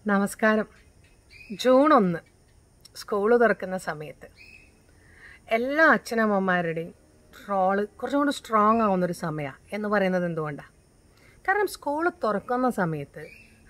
നമസ്കാരം ജൂൺ ഒന്ന് സ്കൂള് തുറക്കുന്ന സമയത്ത് എല്ലാ അച്ഛനമ്മമാരുടെയും റോള് കുറച്ചും കൂടി സ്ട്രോങ് ആവുന്നൊരു സമയമാണ് എന്ന് പറയുന്നത് എന്തുകൊണ്ടാണ് കാരണം സ്കൂൾ തുറക്കുന്ന സമയത്ത്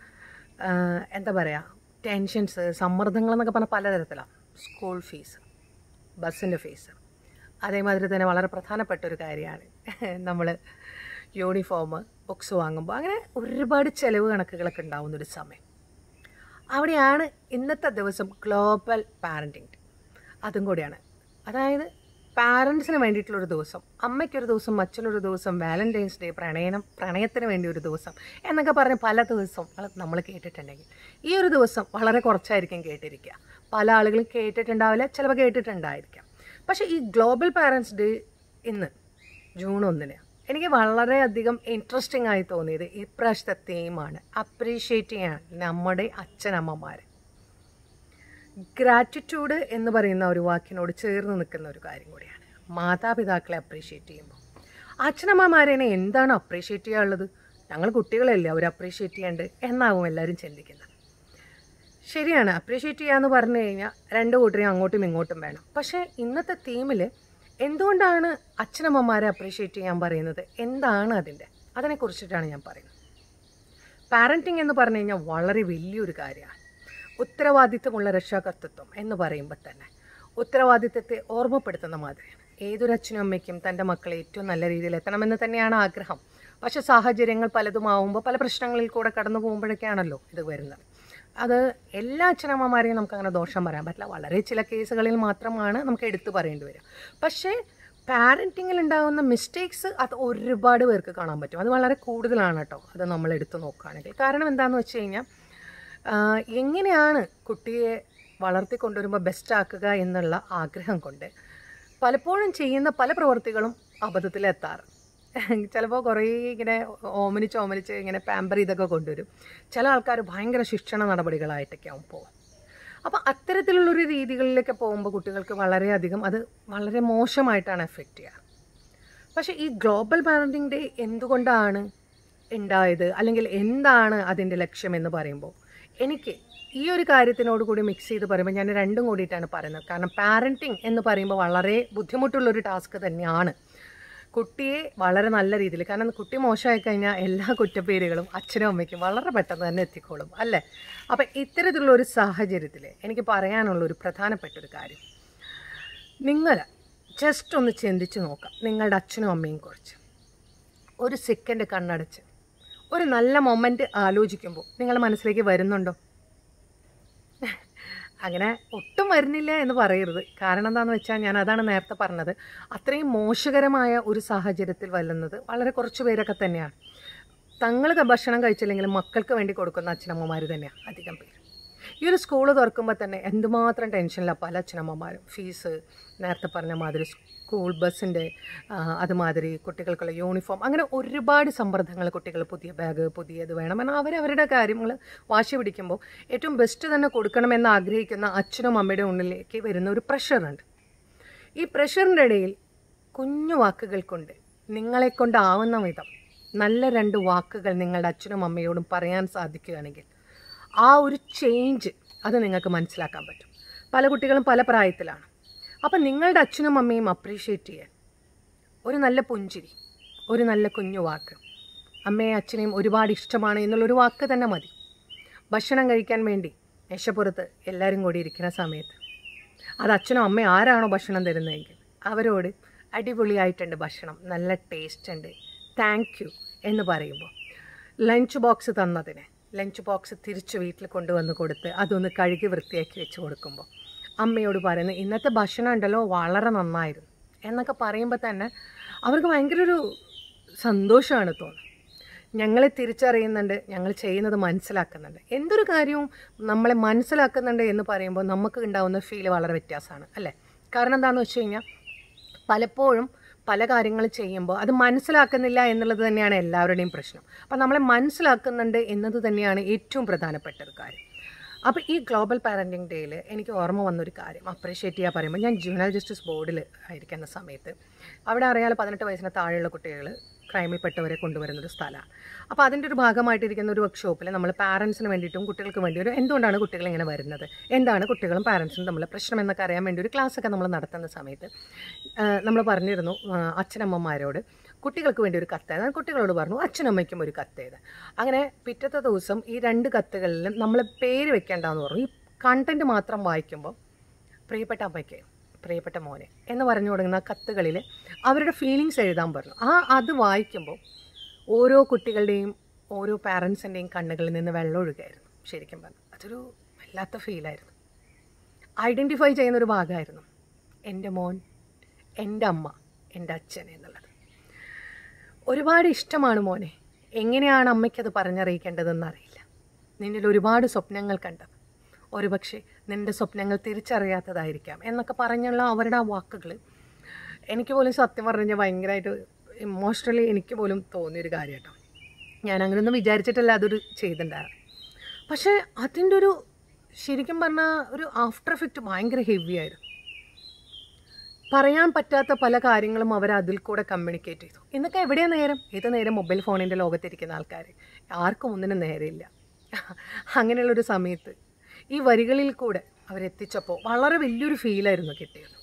ആഹ്, എന്താ പറയുക ടെൻഷൻസ് സമ്മർദ്ദങ്ങൾ എന്നൊക്കെ പറഞ്ഞാൽ പലതരത്തിലാണ് സ്കൂൾ ഫീസ് ബസ്സിൻ്റെ ഫീസ് അതേമാതിരി തന്നെ വളരെ പ്രധാനപ്പെട്ട ഒരു കാര്യമാണ് നമ്മൾ യൂണിഫോം ബുക്സ് വാങ്ങുമ്പോൾ അങ്ങനെ ഒരുപാട് ചിലവ് കണക്കുകളൊക്കെ ഉണ്ടാവുന്നൊരു സമയം അവിടെയാണ് ഇന്നത്തെ ദിവസം ഗ്ലോബൽ പാരൻറ്റിങ് അതും കൂടിയാണ് അതായത് പാരൻസിന് വേണ്ടിയിട്ടുള്ളൊരു ദിവസം അമ്മയ്ക്കൊരു ദിവസം അച്ഛനൊരു ദിവസം വാലൻറ്റൈൻസ് ഡേ പ്രണയനം പ്രണയത്തിന് വേണ്ടി ഒരു ദിവസം എന്നൊക്കെ പറഞ്ഞ് പല ദിവസവും നമ്മൾ കേട്ടിട്ടുണ്ടെങ്കിൽ ഈ ഒരു ദിവസം വളരെ കുറച്ചായിരിക്കും കേട്ടിരിക്കുക പല ആളുകളും കേട്ടിട്ടുണ്ടാവില്ല ചിലപ്പോൾ കേട്ടിട്ടുണ്ടായിരിക്കാം പക്ഷേ ഈ ഗ്ലോബൽ പാരൻസ് ഡേ ഇന്ന് ജൂൺ ഒന്നിന് എനിക്ക് വളരെയധികം ഇൻട്രസ്റ്റിംഗ് ആയി തോന്നിയത് ഇപ്രാവശ്യത്തെ തീമാണ് അപ്രീഷിയേറ്റ് ചെയ്യാൻ നമ്മുടെ അച്ഛനമ്മമാരെ ഗ്രാറ്റിറ്റ്യൂഡ് എന്ന് പറയുന്ന ഒരു വാക്കിനോട് ചേർന്ന് നിൽക്കുന്ന ഒരു കാര്യം കൂടിയാണ് മാതാപിതാക്കളെ അപ്രീഷിയേറ്റ് ചെയ്യുമ്പോൾ അച്ഛനമ്മമാരെ എന്താണ് അപ്രീഷിയേറ്റ് ചെയ്യാനുള്ളത് ഞങ്ങൾ കുട്ടികളല്ലേ അവർ അപ്രീഷിയേറ്റ് ചെയ്യേണ്ടത് എന്നാവും എല്ലാവരും ചിന്തിക്കുന്നത് ശരിയാണ് അപ്രീഷിയേറ്റ് ചെയ്യാന്ന് പറഞ്ഞു കഴിഞ്ഞാൽ രണ്ട് കൂട്ടരെയും അങ്ങോട്ടും ഇങ്ങോട്ടും വേണം പക്ഷേ ഇന്നത്തെ തീമിൽ എന്തുകൊണ്ടാണ് അച്ഛനമ്മമാരെ അപ്രീഷിയേറ്റ് ചെയ്യാൻ പറയുന്നത് എന്താണ് അതിൻ്റെ അതിനെക്കുറിച്ചിട്ടാണ് ഞാൻ പറയുന്നത് പാരൻറ്റിങ് എന്ന് പറഞ്ഞു കഴിഞ്ഞാൽ വളരെ വലിയൊരു കാര്യമാണ് ഉത്തരവാദിത്വമുള്ള രക്ഷാകർത്തൃത്വം എന്ന് പറയുമ്പോൾ തന്നെ ഉത്തരവാദിത്വത്തെ ഓർമ്മപ്പെടുത്തുന്ന മാതിരിയാണ് ഏതൊരു അച്ഛനും അമ്മയ്ക്കും തൻ്റെ മക്കളെ ഏറ്റവും നല്ല രീതിയിൽ എത്തണമെന്ന് തന്നെയാണ് ആഗ്രഹം പക്ഷേ സാഹചര്യങ്ങൾ പലതും ആവുമ്പോൾ പല പ്രശ്നങ്ങളിൽ കൂടെ കടന്നു പോകുമ്പോഴൊക്കെയാണല്ലോ ഇത് വരുന്നത് അത് എല്ലാ അച്ഛനമ്മമാരെയും നമുക്ക് അങ്ങനെ ദോഷം പറയാൻ പറ്റില്ല വളരെ ചില കേസുകളിൽ മാത്രമാണ് നമുക്ക് എടുത്തു പറയേണ്ടി വരിക പക്ഷേ പാരൻറ്റിങ്ങിൽ ഉണ്ടാകുന്ന മിസ്റ്റേക്സ് അത് ഒരുപാട് പേർക്ക് കാണാൻ പറ്റും അത് വളരെ കൂടുതലാണ് കേട്ടോ അത് നമ്മൾ എടുത്തു നോക്കുകയാണെങ്കിൽ കാരണം എന്താണെന്ന് വെച്ച് കഴിഞ്ഞാൽ ആഹ് എങ്ങനെയാണ് കുട്ടിയെ വളർത്തിക്കൊണ്ടുവരുമ്പോൾ ബെസ്റ്റ് ആക്കുക എന്നുള്ള ആഗ്രഹം കൊണ്ട് പലപ്പോഴും ചെയ്യുന്ന പല പ്രവൃത്തികളും അബദ്ധത്തിലെത്താറ് ചിലപ്പോൾ കുറേ ഇങ്ങനെ ഓമനിച്ച് ഓമനിച്ച് ഇങ്ങനെ പാമ്പർ ഇതൊക്കെ കൊണ്ടുവരും ചില ആൾക്കാർ ഭയങ്കര ശിക്ഷണ നടപടികളായിട്ടൊക്കെ ആവും പോകും അപ്പോൾ അത്തരത്തിലുള്ളൊരു രീതികളിലേക്ക് പോകുമ്പോൾ കുട്ടികൾക്ക് വളരെയധികം അത് വളരെ മോശമായിട്ടാണ് എഫക്റ്റ് ചെയ്യുക പക്ഷേ ഈ ഗ്ലോബൽ പാരൻറ്റിംഗ് ഡേ എന്തുകൊണ്ടാണ് ഉണ്ടായത് അല്ലെങ്കിൽ എന്താണ് അതിൻ്റെ ലക്ഷ്യം എന്ന് പറയുമ്പോൾ എനിക്ക് ഈ ഒരു കാര്യത്തിനോട് കൂടി മിക്സ് ചെയ്ത് പറയുമ്പോൾ ഞാൻ രണ്ടും കൂടിയിട്ടാണ് പറയുന്നത് കാരണം പാരൻറ്റിങ് എന്ന് പറയുമ്പോൾ വളരെ ബുദ്ധിമുട്ടുള്ളൊരു ടാസ്ക് തന്നെയാണ് കുട്ടിയെ വളരെ നല്ല രീതിയിൽ കാരണം കുട്ടി മോശമായി കഴിഞ്ഞാൽ എല്ലാ കുറ്റപ്പേരുകളും അച്ഛനും അമ്മയ്ക്കും വളരെ പെട്ടെന്ന് തന്നെ എത്തിക്കോളും അല്ലേ അപ്പം ഇത്തരത്തിലുള്ള ഒരു സാഹചര്യത്തിൽ എനിക്ക് പറയാനുള്ള ഒരു പ്രധാനപ്പെട്ട ഒരു കാര്യം നിങ്ങൾ ജസ്റ്റ് ഒന്ന് ചിന്തിച്ച് നോക്കാം നിങ്ങളുടെ അച്ഛനും അമ്മയും കുറിച്ച് ഒരു സെക്കൻഡ് കണ്ണടച്ച് ഒരു നല്ല മൊമെൻറ്റ് ആലോചിക്കുമ്പോൾ നിങ്ങളുടെ മനസ്സിലേക്ക് വരുന്നുണ്ടോ അങ്ങനെ ഒട്ടും വരുന്നില്ല എന്ന് പറയരുത് കാരണം എന്താണെന്ന് വെച്ചാൽ ഞാൻ അതാണ് നേരത്തെ പറഞ്ഞത് അത്രയും മോശകരമായ ഒരു സാഹചര്യത്തിൽ വരുന്നത് വളരെ കുറച്ച് പേരൊക്കെ തന്നെയാണ് തങ്ങൾ ഭക്ഷണം കഴിച്ചില്ലെങ്കിലും മക്കൾക്ക് വേണ്ടി കൊടുക്കുന്ന അച്ഛനമ്മമാർ തന്നെയാണ് അധികം പേര് ഈ ഒരു സ്കൂൾ തുറക്കുമ്പോൾ തന്നെ എന്തുമാത്രം ടെൻഷനിലാണ് പല അച്ഛനമ്മമാരും ഫീസ് നേരത്തെ പറഞ്ഞ മാതിരി സ്കൂൾ ബസ്സിൻ്റെ അതുമാതിരി കുട്ടികൾക്കുള്ള യൂണിഫോം അങ്ങനെ ഒരുപാട് സമ്മർദ്ദങ്ങൾ കുട്ടികൾ പുതിയ ബാഗ് പുതിയത് വേണം എന്നാൽ അവരവരുടെ കാര്യങ്ങൾ വാശി പിടിക്കുമ്പോൾ ഏറ്റവും ബെസ്റ്റ് തന്നെ കൊടുക്കണമെന്ന് ആഗ്രഹിക്കുന്ന അച്ഛനും അമ്മയുടെ ഉള്ളിലേക്ക് വരുന്ന ഒരു പ്രഷറുണ്ട് ഈ പ്രഷറിൻ്റെ ഇടയിൽ കുഞ്ഞു വാക്കുകൾ കൊണ്ട് നിങ്ങളെ കൊണ്ടാവുന്ന വിധം നല്ല രണ്ട് വാക്കുകൾ നിങ്ങളുടെ അച്ഛനും അമ്മയോടും പറയാൻ സാധിക്കുകയാണെങ്കിൽ ആ ഒരു ചേഞ്ച് അത് നിങ്ങൾക്ക് മനസ്സിലാക്കാൻ പറ്റും പല കുട്ടികളും പല പ്രായത്തിലാണ് അപ്പം നിങ്ങളുടെ അച്ഛനും അമ്മയും അപ്രീഷിയേറ്റ് ചെയ്യാൻ ഒരു നല്ല പുഞ്ചിരി ഒരു നല്ല കുഞ്ഞു വാക്ക് അമ്മയും അച്ഛനെയും ഒരുപാട് ഇഷ്ടമാണ് എന്നുള്ളൊരു വാക്ക് തന്നെ മതി ഭക്ഷണം കഴിക്കാൻ വേണ്ടി മേശപ്പുറത്ത് എല്ലാവരും കൂടി ഇരിക്കുന്ന സമയത്ത് അത് അച്ഛനും അമ്മയും ആരാണോ ഭക്ഷണം തരുന്നതെങ്കിൽ അവരോട് അടിപൊളിയായിട്ടുണ്ട് ഭക്ഷണം നല്ല ടേസ്റ്റ് ഉണ്ട് താങ്ക് യു എന്ന് പറയുമ്പോൾ ലഞ്ച് ബോക്സ് തന്നതിന് ലഞ്ച് ബോക്സ് തിരിച്ച് വീട്ടിൽ കൊണ്ടുവന്ന് കൊടുത്ത് അതൊന്ന് കഴുകി വൃത്തിയാക്കി വെച്ച് കൊടുക്കുമ്പോൾ അമ്മയോട് പറയുന്നത് ഇന്നത്തെ ഭക്ഷണം ഉണ്ടല്ലോ വളരെ നന്നായിരുന്നു എന്നൊക്കെ പറയുമ്പോൾ തന്നെ അവർക്ക് ഭയങ്കര ഒരു സന്തോഷമാണ് തോന്നുന്നത് ഞങ്ങളെ തിരിച്ചറിയുന്നുണ്ട് ഞങ്ങൾ ചെയ്യുന്നത് മനസ്സിലാക്കുന്നുണ്ട് എന്തൊരു കാര്യവും നമ്മളെ മനസ്സിലാക്കുന്നുണ്ട് എന്ന് പറയുമ്പോൾ നമുക്ക് ഉണ്ടാകുന്ന ഫീൽ വളരെ വ്യത്യാസമാണ് അല്ലേ കാരണം എന്താണെന്ന് വെച്ച് കഴിഞ്ഞാൽ പലപ്പോഴും പല കാര്യങ്ങൾ ചെയ്യുമ്പോൾ അത് മനസ്സിലാക്കുന്നില്ല എന്നുള്ളത് തന്നെയാണ് എല്ലാവരുടെയും പ്രശ്നം അപ്പം നമ്മളെ മനസ്സിലാക്കുന്നുണ്ട് എന്നത് തന്നെയാണ് ഏറ്റവും പ്രധാനപ്പെട്ട ഒരു കാര്യം അപ്പോൾ ഈ ഗ്ലോബൽ പാരൻറ്റിംഗ് ഡേയിൽ എനിക്ക് ഓർമ്മ വന്നൊരു കാര്യം അപ്രീഷിയേറ്റ് ചെയ്യുക പറയുമ്പോൾ ഞാൻ ജൂനൽ ജസ്റ്റിസ് ബോർഡിൽ ആയിരിക്കുന്ന സമയത്ത് അവിടെ അറിയാലോ പതിനെട്ട് വയസ്സിന് താഴെയുള്ള കുട്ടികൾ ക്രൈമിൽപ്പെട്ടവരെ കൊണ്ടുവരുന്ന ഒരു സ്ഥലമാണ് അപ്പോൾ അതിൻ്റെ ഒരു ഭാഗമായിട്ടിരിക്കുന്ന ഒരു വർക്ക്ഷോപ്പിൽ നമ്മൾ പാരൻസിന് വേണ്ടിയിട്ടും കുട്ടികൾക്ക് വേണ്ടി ഒരു എന്തുകൊണ്ടാണ് കുട്ടികൾ ഇങ്ങനെ വരുന്നത് എന്താണ് കുട്ടികളും പാരൻസും തമ്മിൽ പ്രശ്നം എന്നൊക്കെ അറിയാൻ വേണ്ടി ഒരു ക്ലാസ്സൊക്കെ നമ്മൾ നടത്തുന്ന സമയത്ത് നമ്മൾ പറഞ്ഞിരുന്നു ആ, അച്ഛനമ്മമാരോട് കുട്ടികൾക്ക് വേണ്ടി ഒരു കത്ത് എഴുതാൻ കുട്ടികളോട് പറഞ്ഞു അച്ഛനമ്മയ്ക്കും ഒരു കത്ത് എഴുതാൻ അങ്ങനെ പിറ്റത്തെ ദിവസം ഈ രണ്ട് കത്തുകളിലും നമ്മൾ പേര് വെക്കേണ്ടെന്ന് പറഞ്ഞു ഈ കണ്ടൻറ്റ് മാത്രം വായിക്കുമ്പോൾ പ്രിയപ്പെട്ട അമ്മയ്ക്ക് പ്രിയപ്പെട്ട മോനെ എന്ന് പറഞ്ഞു തുടങ്ങുന്ന ആ കത്തുകളിൽ അവരുടെ ഫീലിങ്സ് എഴുതാൻ പറഞ്ഞു ആ അത് വായിക്കുമ്പോൾ ഓരോ കുട്ടികളുടെയും ഓരോ പാരൻസിൻ്റെയും കണ്ണുകളിൽ നിന്ന് വെള്ളം ഒഴുകായിരുന്നു ശരിക്കും പറഞ്ഞു അതൊരു വല്ലാത്ത ഫീലായിരുന്നു ഐഡൻറ്റിഫൈ ചെയ്യുന്നൊരു ഭാഗമായിരുന്നു എൻ്റെ മോൻ എൻ്റെ അമ്മ എൻ്റെ അച്ഛൻ എന്നുള്ളത് ഒരുപാട് ഇഷ്ടമാണ് മോനെ എങ്ങനെയാണ് അമ്മയ്ക്കത് പറഞ്ഞറിയിക്കേണ്ടതെന്ന് അറിയില്ല നിന്നിൽ ഒരുപാട് സ്വപ്നങ്ങൾ കണ്ടത് ഒരുപക്ഷെ നിൻ്റെ സ്വപ്നങ്ങൾ തിരിച്ചറിയാത്തതായിരിക്കാം എന്നൊക്കെ പറഞ്ഞുള്ള അവരുടെ ആ വാക്കുകൾ എനിക്ക് പോലും സത്യം പറഞ്ഞു ഭയങ്കരമായിട്ട് ഇമോഷണലി എനിക്ക് പോലും തോന്നിയൊരു കാര്യം കേട്ടോ ഞാൻ അങ്ങനെയൊന്നും വിചാരിച്ചിട്ടല്ല അതൊരു ചെയ്തിട്ടുണ്ടായിരുന്നു പക്ഷേ അതിൻ്റെ ഒരു ശരിക്കും പറഞ്ഞാൽ ഒരു ആഫ്റ്റർ എഫക്റ്റ് ഭയങ്കര ഹെവി ആയിരുന്നു പറയാൻ പറ്റാത്ത പല കാര്യങ്ങളും അവർ അതിൽ കൂടെ കമ്മ്യൂണിക്കേറ്റ് ചെയ്തു ഇന്നൊക്കെ എവിടെയാണ് നേരം ഏത് നേരം മൊബൈൽ ഫോണിൻ്റെ ലോകത്തിരിക്കുന്ന ആൾക്കാർ ആർക്കും ഒന്നിനും നേരമില്ല അങ്ങനെയുള്ളൊരു സമയത്ത് ഈ വരികളിൽ കൂടെ അവരെത്തിച്ചപ്പോൾ വളരെ വലിയൊരു ഫീലായിരുന്നു കിട്ടിയത്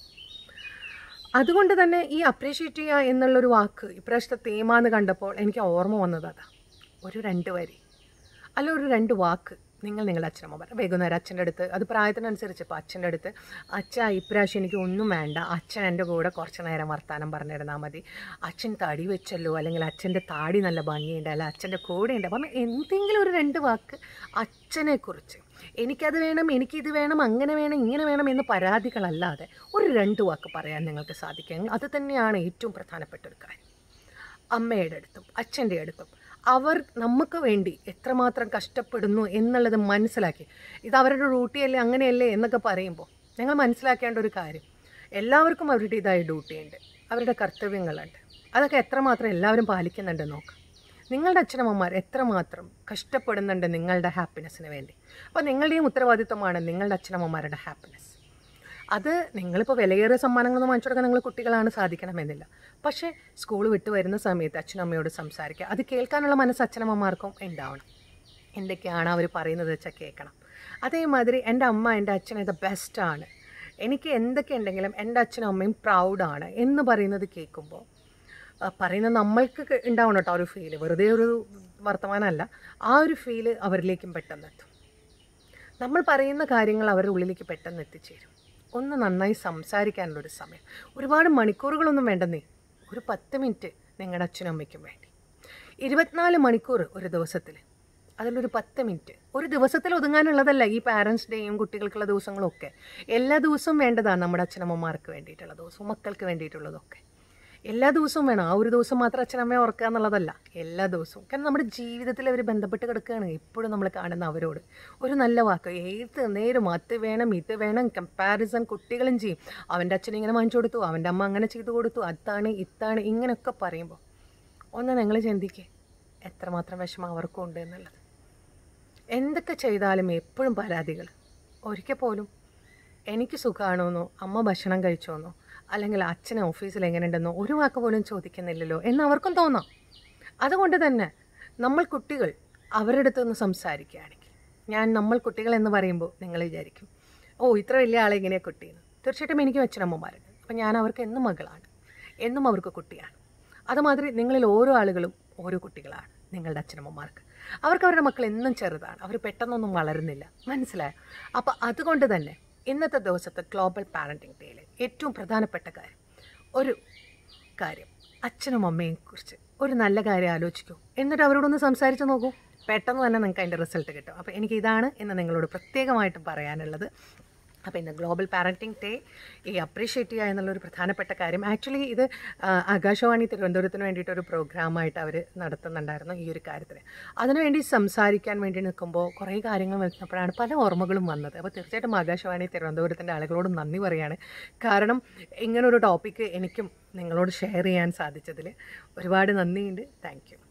അതുകൊണ്ട് തന്നെ ഈ അപ്രീഷിയേറ്റ് ചെയ്യുക എന്നുള്ളൊരു വാക്ക് ഇപ്രാവശ്യത്തെ തേമാന്ന് കണ്ടപ്പോൾ എനിക്ക് ഓർമ്മ വന്നത് അതാ ഒരു രണ്ട് വരി അല്ല ഒരു രണ്ട് വാക്ക് നിങ്ങൾ നിങ്ങളുടെ അച്ഛനമ്മ പറ വൈകുന്നേരം അച്ഛൻ്റെ അടുത്ത് അത് പ്രായത്തിനനുസരിച്ച് ഇപ്പോൾ അച്ഛൻ്റെ അടുത്ത് അച്ഛ ഇപ്രാവശ്യം എനിക്ക് ഒന്നും വേണ്ട അച്ഛൻ എൻ്റെ കൂടെ കുറച്ച് നേരം വർത്താനം പറഞ്ഞിരുന്നാൽ മതി അച്ഛൻ തടി വെച്ചല്ലോ അല്ലെങ്കിൽ അച്ഛൻ്റെ താടി നല്ല ഭംഗിയുണ്ട് അല്ല അച്ഛൻ്റെ കൂടെയുണ്ട് അപ്പം എന്തെങ്കിലും ഒരു രണ്ട് വാക്ക് അച്ഛനെക്കുറിച്ച് എനിക്കത് വേണം എനിക്കിത് വേണം അങ്ങനെ വേണം ഇങ്ങനെ വേണം എന്ന് പരാതികളല്ലാതെ ഒരു രണ്ട് വാക്ക് പറയാൻ നിങ്ങൾക്ക് സാധിക്കും അത് തന്നെയാണ് ഏറ്റവും പ്രധാനപ്പെട്ട ഒരു കാര്യം അമ്മയുടെ അടുത്തും അച്ഛൻ്റെ അടുത്തും അവർ നമുക്ക് വേണ്ടി എത്രമാത്രം കഷ്ടപ്പെടുന്നു എന്നുള്ളത് മനസ്സിലാക്കി ഇത് അവരുടെ ഡ്യൂട്ടിയല്ലേ അങ്ങനെയല്ലേ എന്നൊക്കെ പറയുമ്പോൾ ഞങ്ങൾ മനസ്സിലാക്കേണ്ട ഒരു കാര്യം എല്ലാവർക്കും അവരുടേതായ ഡ്യൂട്ടിയുണ്ട് അവരുടെ കർത്തവ്യങ്ങളുണ്ട് അതൊക്കെ എത്രമാത്രം എല്ലാവരും പാലിക്കുന്നുണ്ട് നോക്കാം നിങ്ങളുടെ അച്ഛനമ്മമാർ എത്രമാത്രം കഷ്ടപ്പെടുന്നുണ്ട് നിങ്ങളുടെ ഹാപ്പിനെസ്സിന് വേണ്ടി അപ്പോൾ നിങ്ങളുടെയും ഉത്തരവാദിത്വമാണ് നിങ്ങളുടെ അച്ഛനമ്മമാരുടെ ഹാപ്പിനെസ് അത് നിങ്ങളിപ്പോൾ വിലയേറിയ സമ്മാനങ്ങളൊന്നും വാങ്ങിച്ചു കൊടുക്കാൻ നിങ്ങൾ കുട്ടികളാണ് സാധിക്കണമെന്നില്ല പക്ഷേ സ്കൂൾ വിട്ട് വരുന്ന സമയത്ത് അച്ഛനും അമ്മയോട് സംസാരിക്കുക അത് കേൾക്കാനുള്ള മനസ്സ് അച്ഛനമ്മമാർക്കും ഉണ്ടാവണം എന്തൊക്കെയാണ് അവർ പറയുന്നത് വെച്ചാൽ കേൾക്കണം അതേമാതിരി എൻ്റെ അമ്മ എൻ്റെ അച്ഛൻ ഇത് ബെസ്റ്റാണ് എനിക്ക് എന്തൊക്കെ ഉണ്ടെങ്കിലും എൻ്റെ അച്ഛനും അമ്മയും പ്രൗഡാണ് എന്ന് പറയുന്നത് കേൾക്കുമ്പോൾ ആ, പറയുന്ന നമ്മൾക്ക് ക- ഉണ്ടാവണം കേട്ടോ ആ ഒരു ഫീല് വെറുതെ ഒരു വർത്തമാനമല്ല ആ ഒരു ഫീല് അവരിലേക്കും പെട്ടെന്ന് എത്തും നമ്മൾ പറയുന്ന കാര്യങ്ങൾ അവരുടെ ഉള്ളിലേക്ക് പെട്ടെന്ന് എത്തിച്ചേരും ഒന്ന് നന്നായി സംസാരിക്കാനുള്ളൊരു സമയം ഒരുപാട് മണിക്കൂറുകളൊന്നും വേണ്ടെന്നേ ഒരു പത്ത് മിനിറ്റ് നിങ്ങളുടെ അച്ഛനും അമ്മയ്ക്കും വേണ്ടി ഇരുപത്തിനാല് മണിക്കൂർ ഒരു ദിവസത്തിൽ അതിലൊരു പത്ത് മിനിറ്റ് ഒരു ദിവസത്തിൽ ഒതുങ്ങാനുള്ളതല്ല ഈ പാരൻസ് ഡേയും കുട്ടികൾക്കുള്ള ദിവസങ്ങളും ഒക്കെ എല്ലാ ദിവസവും വേണ്ടതാണ് നമ്മുടെ അച്ഛനമ്മമാർക്ക് വേണ്ടിയിട്ടുള്ള ദിവസവും മക്കൾക്ക് വേണ്ടിയിട്ടുള്ളതൊക്കെ എല്ലാ ദിവസവും വേണം ആ ഒരു ദിവസം മാത്രം അച്ഛനമ്മയെ ഓർക്കുക എന്നുള്ളതല്ല എല്ലാ ദിവസവും കാരണം നമ്മുടെ ജീവിതത്തിൽ അവർ ബന്ധപ്പെട്ട് കിടക്കുകയാണ് എപ്പോഴും നമ്മൾ കാണുന്ന അവരോട് ഒരു നല്ല വാക്ക് ഏത് നേരം അത് വേണം ഇത് വേണം കമ്പാരിസൺ കുട്ടികളും ചെയ്യും അവൻ്റെ അച്ഛൻ ഇങ്ങനെ വാങ്ങിച്ചു കൊടുത്തു അവൻ്റെ അമ്മ അങ്ങനെ ചെയ്തു കൊടുത്തു അതാണ് ഇത്താണ് ഇങ്ങനെയൊക്കെ പറയുമ്പോൾ ഒന്ന് നിങ്ങൾ ചിന്തിക്കേ എത്രമാത്രം വിഷമം അവർക്കും ഉണ്ട് എന്നുള്ളത് എന്തൊക്കെ ചെയ്താലും എപ്പോഴും പരാതികൾ ഒരിക്കൽ പോലും എനിക്ക് സുഖമാണോന്നോ അമ്മ ഭക്ഷണം കഴിച്ചോന്നോ അല്ലെങ്കിൽ അച്ഛനെ ഓഫീസിൽ എങ്ങനെയുണ്ടെന്നോ ഒരു വാക്ക് പോലും ചോദിക്കുന്നില്ലല്ലോ എന്ന് അവർക്കും തോന്നാം അതുകൊണ്ട് തന്നെ നമ്മൾ കുട്ടികൾ അവരുടെ അടുത്ത് നിന്ന് സംസാരിക്കുകയാണെങ്കിൽ ഞാൻ നമ്മൾ കുട്ടികൾ എന്ന് പറയുമ്പോൾ നിങ്ങൾ വിചാരിക്കും ഓ ഇത്ര വലിയ ആളെ ഇങ്ങനെയാണ് കുട്ടിയെന്ന് തീർച്ചയായിട്ടും എനിക്കും അച്ഛനമ്മമാരുണ്ട് അപ്പം ഞാൻ അവർക്ക് എന്നും മകളാണ് എന്നും അവർക്ക് കുട്ടിയാണ് അതുമാതിരി നിങ്ങളിൽ ഓരോ ആളുകളും ഓരോ കുട്ടികളാണ് നിങ്ങളുടെ അച്ഛനമ്മമാർക്ക് അവർക്ക് അവരുടെ മക്കൾ എന്നും ചെറുതാണ് അവർ പെട്ടെന്നൊന്നും വളരുന്നില്ല മനസ്സിലായോ അപ്പോൾ അതുകൊണ്ട് തന്നെ ഇന്നത്തെ ദിവസത്തെ ഗ്ലോബൽ പാരൻറ്റിംഗ് ഡേയിൽ ഏറ്റവും പ്രധാനപ്പെട്ട കാര്യം ഒരു കാര്യം അച്ഛനും അമ്മയും കുറിച്ച് ഒരു നല്ല കാര്യം ആലോചിക്കൂ എന്നിട്ട് അവരോടൊന്ന് സംസാരിച്ച് നോക്കൂ പെട്ടെന്ന് തന്നെ നിങ്ങൾക്ക് അതിൻ്റെ റിസൾട്ട് കിട്ടും അപ്പോൾ എനിക്ക് ഇതാണ് ഇന്ന് നിങ്ങളോട് പ്രത്യേകമായിട്ടും പറയാനുള്ളത് അപ്പോൾ ഇന്ന് ഗ്ലോബൽ പാരൻറ്റിംഗ് ഡേ ഈ അപ്രീഷിയേറ്റ് ചെയ്യുക എന്നുള്ളൊരു പ്രധാനപ്പെട്ട കാര്യം ആക്ച്വലി ഇത് ആ, ആകാശവാണി തിരുവനന്തപുരത്തിന് വേണ്ടിയിട്ട് ഒരു പ്രോഗ്രാമായിട്ട് അവർ നടത്തുന്നുണ്ടായിരുന്നു ഈ ഒരു കാര്യത്തിന് അതിനുവേണ്ടി സംസാരിക്കാൻ വേണ്ടി നിൽക്കുമ്പോൾ കുറേ കാര്യങ്ങൾ വരുന്നപ്പോഴാണ് പല ഓർമ്മകളും വന്നത് അപ്പോൾ തീർച്ചയായിട്ടും ആകാശവാണി തിരുവനന്തപുരത്തിൻ്റെ ആളുകളോട് നന്ദി പറയാണ് കാരണം ഇങ്ങനൊരു ടോപ്പിക്ക് എനിക്കും നിങ്ങളോട് ഷെയർ ചെയ്യാൻ സാധിച്ചതിൽ ഒരുപാട് നന്ദിയുണ്ട് താങ്ക് യു